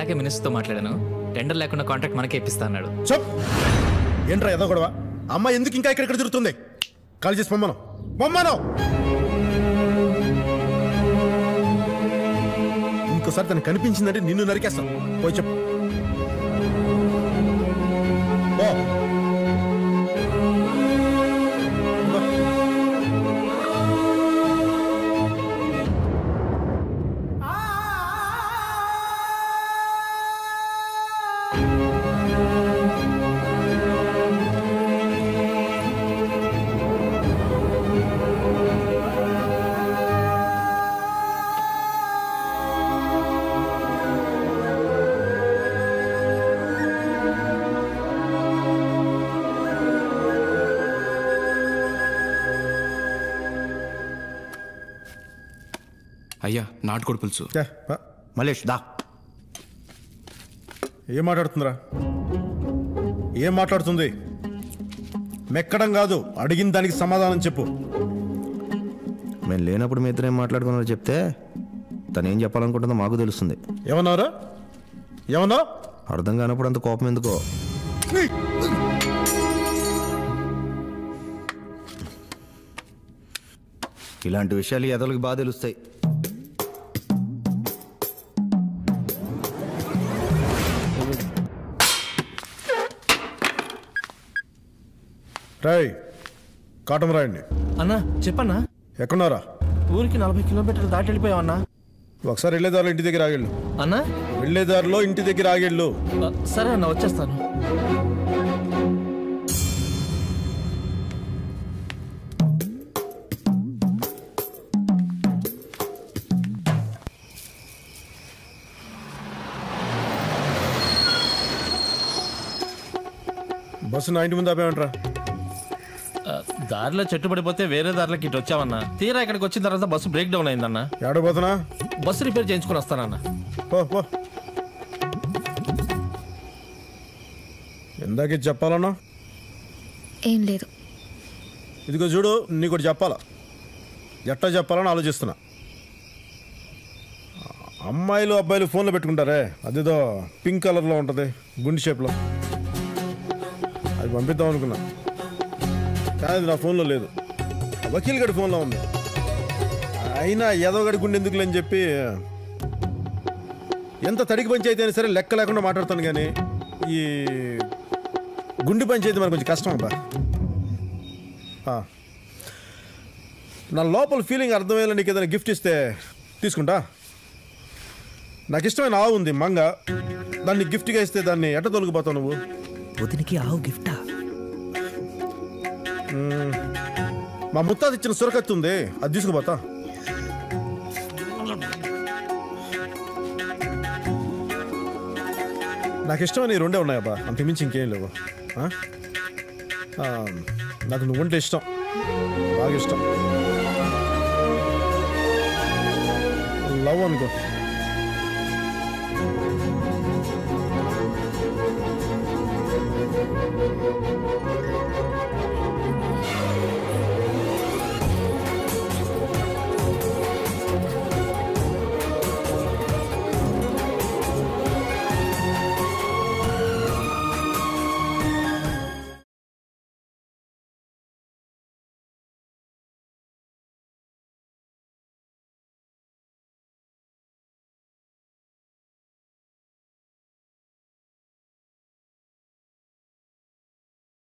ఇందాకే మినిస్టర్తో మాట్లాడాను టెండర్ లేకుండా కాంట్రాక్ట్ మనకే ఇప్పిస్తా అన్నాడు చెప్ ఏంట్రా ఏదో గొడవ అమ్మ ఎందుకు ఇంకా ఇక్కడ తిరుగుతుంది కాల్ చేసి పొమ్మను పొమ్మను ఇంకోసారి తనకు కనిపించిందంటే నిన్ను నరికేస్తాను పోయి చెప్పు పో. పో. అయ్యా నాటుకోడి పులుసు ఛే, పా. మలేష్ దా ఏం మాట్లాడుతుందిరా ఏం మాట్లాడుతుంది మెక్కడం కాదు అడిగిన దానికి సమాధానం చెప్పు మేము లేనప్పుడు మీ ఇద్దరు ఏం మాట్లాడుకున్నారో చెప్తే తను ఏం చెప్పాలనుకుంటుందో మాకు తెలుస్తుంది ఏమన్నారా ఏమన్నా అర్థం కానప్పుడు అంత కోపం ఎందుకో ఇలాంటి విషయాలు ఎదలకి బాగా తెలుస్తాయి రాయ్ కాటం రాయండి అన్నా చెప్పన్నా ఎక్కడున్నారా ఊరికి నలభై కిలోమీటర్లు దాటి వెళ్ళిపోయావన్నా ఒకసారి వెళ్ళేదారిలో ఇంటి దగ్గర ఆగేళ్ళు అన్నా వెళ్ళేదారిలో ఇంటి దగ్గర ఆగేళ్ళు ఆ, సరే అన్న వచ్చేస్తాను బస్సు నా ఇంటి ముందు ఆపేమంటారా ఆ, దారిలో చెట్టు పడిపోతే వేరే దారిలోకి ఇటు వచ్చామన్నా తీరా ఇక్కడికి వచ్చిన తర్వాత బస్సు బ్రేక్ డౌన్ అయిందన్నా ఏడబోతున్నా బస్సు రిపేర్ చేయించుకొని వస్తానన్నా పో పో ఇందాకే చెప్పాలన్నా ఏం లేదు ఇదిగో చూడు నీకు ఒకటి చెప్పాలా ఎట్టా చెప్పాలని ఆలోచిస్తున్నా అమ్మాయిలు అబ్బాయిలు ఫోన్లో పెట్టుకుంటారే అదేదో పింక్ కలర్లో ఉంటుంది గుండె షేప్లో అది పంపిద్దాం అనుకున్నా కానీ అది నా ఫోన్లో లేదు ఆ వకీల్ గడి ఫోన్లో ఉంది అయినా ఏదో గడి గుండె ఎందుకులే అని చెప్పి ఎంత తడికి పంచాయతీ అయినా సరే లెక్క లేకుండా మాట్లాడతాను కానీ ఈ గుండె పంచాయతీ మనకు కొంచెం కష్టం అబ్బా ఆ. నా లోపల ఫీలింగ్ అర్థమయ్యేలా నీకు ఏదైనా గిఫ్ట్ ఇస్తే తీసుకుంటా నాకు ఇష్టమైన ఆవు ఉంది మంగ దాన్ని గిఫ్ట్గా ఇస్తే దాన్ని ఎట్ట తొలగిపోతావు నువ్వు వదినికి ఆవు గిఫ్టా మా ముత్తాత ఇచ్చిన సురకత్తి ఉంది అది తీసుకుపోతా నాకు ఇష్టమైన ఈ రెండే ఉన్నాయబ్బా అంత మించి ఇంకేం లేవు ఆ? ఆ, నాకు నువ్వుంటే ఇష్టం బాగా ఇష్టం లవ్ అనుకో